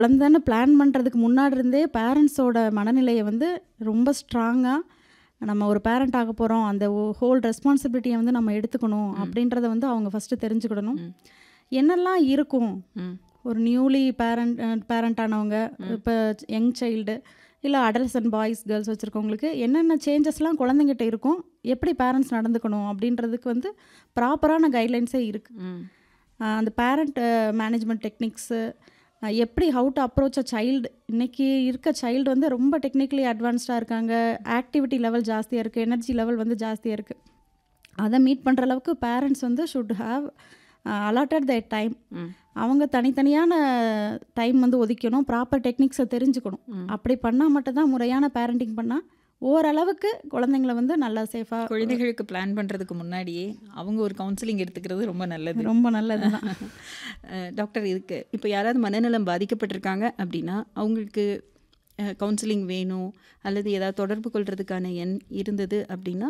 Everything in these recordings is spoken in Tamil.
குழந்தைன்னு பிளான் பண்ணுறதுக்கு முன்னாடி இருந்தே பேரண்ட்ஸோட மனநிலையை வந்து ரொம்ப ஸ்ட்ராங்காக நம்ம ஒரு பேரண்ட் ஆக போகிறோம் அந்த ஹோல் ரெஸ்பான்சிபிலிட்டியை வந்து நம்ம எடுத்துக்கணும் அப்படின்றத வந்து அவங்க ஃபஸ்ட்டு தெரிஞ்சுக்கிடணும் என்னெல்லாம் இருக்கும் ம் ஒரு நியூலி பேரண்ட் பேரண்ட் ஆனவங்க இப்போ யங் சைல்டு இல்லை அடல்சன் பாய்ஸ் கேர்ள்ஸ் வச்சுருக்கவங்களுக்கு என்னென்ன சேஞ்சஸ்லாம் குழந்தைங்கிட்ட இருக்கும் எப்படி பேரண்ட்ஸ் நடந்துக்கணும் அப்படின்றதுக்கு வந்து ப்ராப்பரான கைட்லைன்ஸே இருக்குது ம் அந்த பேரண்ட் மேனேஜ்மெண்ட் டெக்னிக்ஸு எப்படி how to approach a child இன்னைக்கு இருக்க சைல்டு வந்து ரொம்ப டெக்னிக்கலி அட்வான்ஸ்டாக இருக்காங்க ஆக்டிவிட்டி லெவல் ஜாஸ்தியாக இருக்குது எனர்ஜி லெவல் வந்து ஜாஸ்தியாக இருக்குது அதை மீட் பண்ணுற அளவுக்கு பேரண்ட்ஸ் வந்து should have allotted the time ம் அவங்க தனித்தனியான டைம் வந்து ஒதுக்கணும் ப்ராப்பர் டெக்னிக்ஸை தெரிஞ்சுக்கணும் அப்படி பண்ணால் மட்டும்தான் முறையான பேரண்டிங் பண்ணால் ஓரளவுக்கு குழந்தைங்கள வந்து நல்லா சேஃபாக குழந்தைகளுக்கு பிளான் பண்ணுறதுக்கு முன்னாடியே அவங்க ஒரு கவுன்சிலிங் எடுத்துக்கிறது ரொம்ப நல்லது ரொம்ப நல்லது தான் அஹ், டாக்டர் இதுக்கு இப்போ யாராவது மனநலம் பாதிக்கப்பட்டிருக்காங்க அப்படின்னா அவங்களுக்கு கவுன்சிலிங் வேணும் அல்லது ஏதாவது தொடர்பு கொள்றதுக்கான எண் இருந்தது அப்படின்னா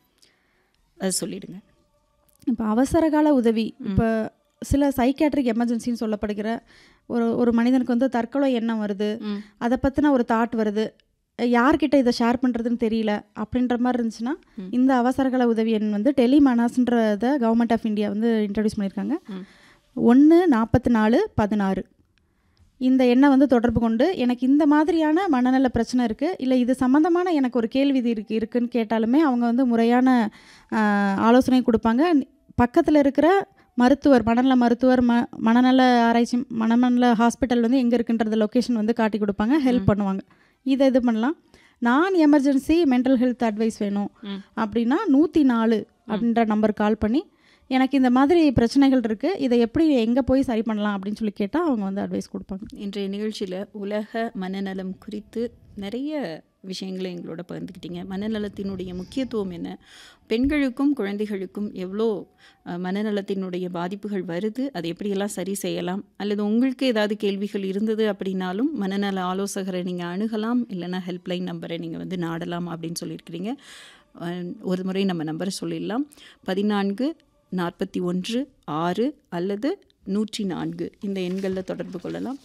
அது சொல்லிடுங்க இப்போ அவசரகால உதவி இப்போ சில சைக்காட்ரிக் எமர்ஜென்சின்னு சொல்லப்படுகிற ஒரு ஒரு மனிதனுக்கு வந்து தற்கொலை எண்ணம் வருது ம். அதை பற்றின ஒரு தாட் வருது யார்கிட்ட இதை ஷேர் பண்ணுறதுன்னு தெரியல அப்படின்ற மாதிரி இருந்துச்சுன்னா இந்த அவசரகால உதவி எண் வந்து டெலிமனாஸ்ன்றத கவர்மெண்ட் ஆஃப் இந்தியா வந்து இன்ட்ரடியூஸ் பண்ணியிருக்காங்க ம். ஒன்று நாற்பத்தி நாலு பதினாறு இந்த எண்ணை வந்து தொடர்பு கொண்டு எனக்கு இந்த மாதிரியான மனநல பிரச்சனை இருக்குது இல்லை இது சம்மந்தமான எனக்கு ஒரு கேள்வி இது இருக்கு இருக்குன்னு கேட்டாலுமே அவங்க வந்து முறையான ஆஹ், ஆலோசனை கொடுப்பாங்க பக்கத்தில் இருக்கிற மருத்துவர் மனநல மருத்துவர் ம மனநல ஆராய்ச்சி மனநல ஹாஸ்பிட்டல் வந்து எங்கே இருக்குன்றது லொக்கேஷன் வந்து காட்டி கொடுப்பாங்க ஹெல்ப் பண்ணுவாங்க இதை இது பண்ணலாம் நான் எமர்ஜென்சி மென்டல் ஹெல்த் அட்வைஸ் வேணும் ம். அப்படின்னா நூற்றி நாலு அப்படின்ற நம்பர் கால் பண்ணி எனக்கு இந்த மாதிரி பிரச்சனைகள் இருக்குது இதை எப்படி எங்கே போய் சரி பண்ணலாம் அப்படின்னு சொல்லி கேட்டால் அவங்க வந்து அட்வைஸ் கொடுப்பாங்க இன்றைய நிகழ்ச்சியில் உலக மனநலம் குறித்து நிறைய விஷயங்களை எங்களோட பகிர்ந்துக்கிட்டீங்க மனநலத்தினுடைய முக்கியத்துவம் என்ன பெண்களுக்கும் குழந்தைகளுக்கும் எவ்வளோ அஹ், மனநலத்தினுடைய பாதிப்புகள் வருது அதை எப்படியெல்லாம் சரி செய்யலாம் அல்லது உங்களுக்கு ஏதாவது கேள்விகள் இருந்தது அப்படின்னாலும் மனநல ஆலோசகரை நீங்கள் அணுகலாம் இல்லைன்னா ஹெல்ப்லைன் நம்பரை நீங்கள் வந்து நாடலாம் அப்படின்னு சொல்லியிருக்கிறீங்க அஹ், ஒரு முறை நம்ம நம்பரை சொல்லிடலாம் பதினான்கு நாற்பத்தி ஒன்று ஆறு அல்லது நூற்றி நான்கு இந்த எண்களில் தொடர்பு கொள்ளலாம்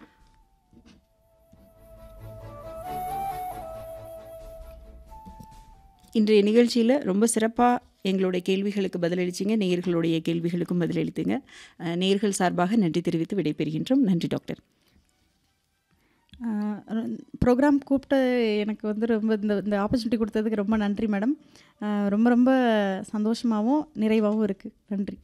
இன்றைய நிகழ்ச்சியில் ரொம்ப சிறப்பாக எங்களுடைய கேள்விகளுக்கு பதிலளிச்சிங்க நேயர்களுடைய கேள்விகளுக்கும் பதிலளித்துங்க அஹ், நேயர்கள் சார்பாக நன்றி தெரிவித்து விடைபெறுகின்றோம் நன்றி டாக்டர் ப்ரோக்ராம் கூப்பிட்டு எனக்கு வந்து ரொம்ப இந்த இந்த ஆப்பர்ச்சுனிட்டி கொடுத்ததுக்கு ரொம்ப நன்றி மேடம் ரொம்ப ரொம்ப சந்தோஷமாகவும் நிறைவாகவும் இருக்குது நன்றி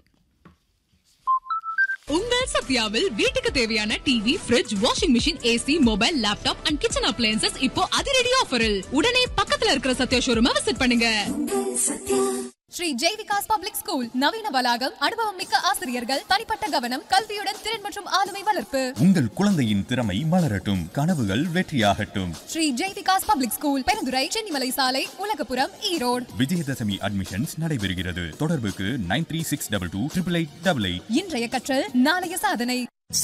உங்கள் சத்யாவில் வீட்டுக்கு தேவையான TV fridge washing machine AC mobile laptop and kitchen appliances இப்போ அதிரடி ஆஃபரில் உடனே பக்கத்துல இருக்கிற சத்யா ஷோரூமை விசிட் பண்ணுங்க ஸ்ரீ ஜெய்விகாஸ் பப்ளிக் ஸ்கூல் நவீன வளாகம் அனுபவம் மிக்க ஆசிரியர்கள் தனிப்பட்ட கவனம் கல்வியுடன் திறன் மற்றும் ஆளுமை வளர்ப்பு உங்கள் குழந்தையின் திறமை மலரட்டும் கனவுகள் வெற்றியாகட்டும் ஸ்ரீ ஜெய்விகாஸ் பப்ளிக் ஸ்கூல் பெருந்துறை சென்னிமலை சாலை உலகபுரம் ஈரோடு விஜயதசமி அட்மிஷன்ஸ் நடைபெறுகிறது தொடர்புக்கு nine three six double two triple eight double eight இன்றைய கற்றல் நாளைய சாதனை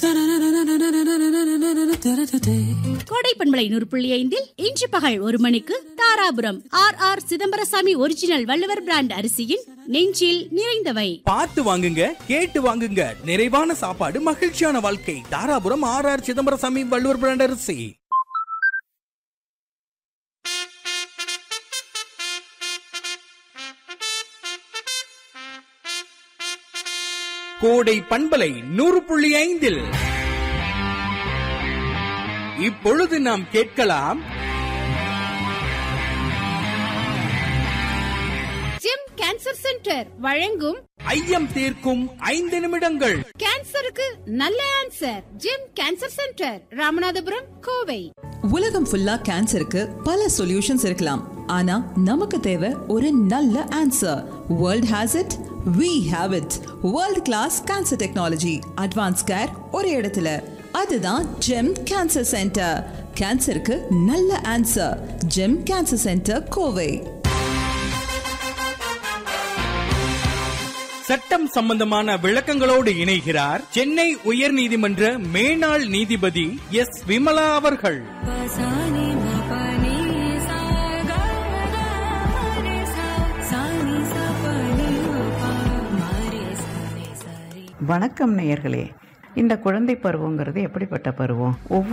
கோடை பண்பலை நூறு புள்ளி ஐந்தில் இன்று பகல் ஒரு மணிக்கு Dharapuram R R Chidambarasamy original Valluvar brand அரிசியின் நெஞ்சில் நிறைந்தவை பார்த்து வாங்குங்க கேட்டு வாங்குங்க நிறைவான சாப்பாடு மகிழ்ச்சியான வாழ்க்கை Dharapuram R R Chidambarasamy Valluvar brand அரிசி கோடை பண்பலை நூறு புள்ளி ஐந்தில் இப்பொழுது நாம் கேட்கலாம் ஜெம் கேன்சர் சென்டர் வழங்கும் ஐயம் தீர்க்கும் ஐந்து நிமிடங்கள் கேன்சருக்கு நல்ல answer GEM cancer centre Ramanathapuram Kovai உலகம் ஃபுல்லா கேன்சருக்கு பல சொல்யூஷன்ஸ் இருக்கலாம் ஆனா நமக்கு தேவை ஒரு நல்ல answer world has it we have it world class cancer technology advance care ஒரு இடத்துல அதுதான் ஜெம் கேன்சர் சென்டர் கேன்சருக்கு நல்ல answer GEM cancer centre Kovai சட்டம் சம்பந்தமான விளக்கங்களோடு இணைகிறார் சென்னை உயர்நீதிமன்ற மேனாள் நீதிபதி எஸ் விமலா அவர்கள் வணக்கம் நேயர்களே இந்த குழந்தை பருவங்கிறது எப்படிப்பட்ட பருவம் ஒவ்வொரு